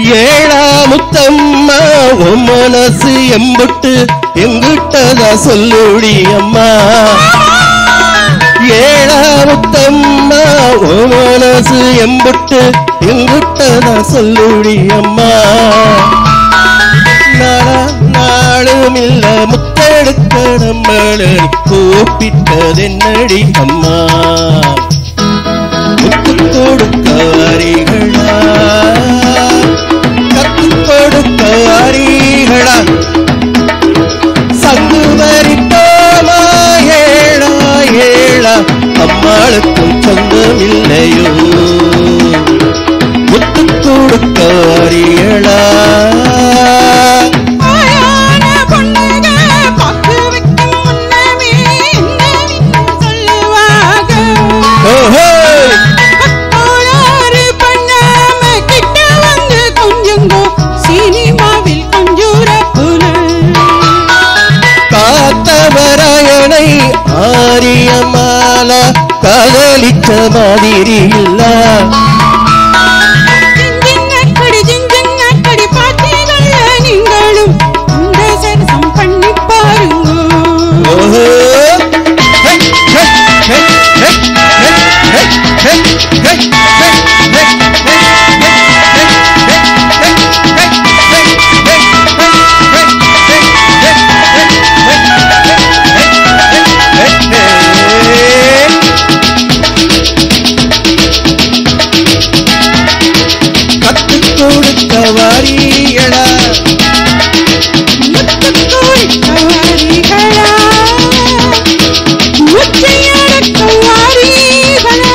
ஏழா முத்தம்மா உன் மனசு எம்புட்டு எங்கிட்டதா சொல்லுடி அம்மா ஏழா முத்தம்மா உன் மனசு எம்புட்டு எங்கிட்டதா சொல்லுடி அம்மா நாளா நாளும் இல்ல முத்தெடுக்க நம்மளை கூப்பிட்டதென்னடி அம்மா முத்து கொடுக்க வாரிகளா கத்து கொடுக்க வாரிகளா சங்கு வரித்தோமா ஏழா ஏழா அம்மாளுக்கும் சொந்தம் இல்லையோ முத்து கொடுக்க வாரிகளா ஆயான பொண்ணுக பக்கு வைக்கும் முன்னமே என்னவென்னு சொல்லுவாங்க ஓஹோ கோளாறு பண்ணாம கிட்ட வந்து கொஞ்சங்கோ சினிமாவில் கொஞ்சூர புல காத்தவராயனை ஆரியமாலா காதலிச்ச மாதிரி இல்ல ஜிஞ்சின்னக்கடி ஜிஞ்சின்னக்கடி பார்த்தீங்கள நீங்களும் இந்த சரசம் பண்ணி பாருங்க ஓஹோ ஹே, ஹே, ஹே, ஹே, ஹே, ஹே, ஹே, ஹே, ஹே, ஹே, ஹே, கத்து கொடுக்க வாரியடா முத்துக்கோரி கவாரிகளா முச்சையட கவாரிகளா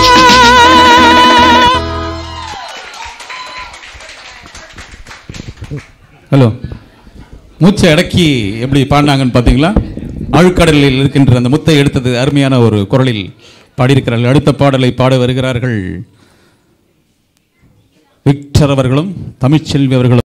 ஹலோ மூச்சை அடக்கி எப்படி பாடினாங்கன்னு பார்த்தீங்களா ஆழ்கடலில் இருக்கின்ற அந்த முத்தை எடுத்தது அருமையான ஒரு குரலில் பாடியிருக்கிறார்கள் அடுத்த பாடலை பாட வருகிறார்கள் விக்டர் அவர்களும் தமிழ்ச்செல்வி அவர்களும்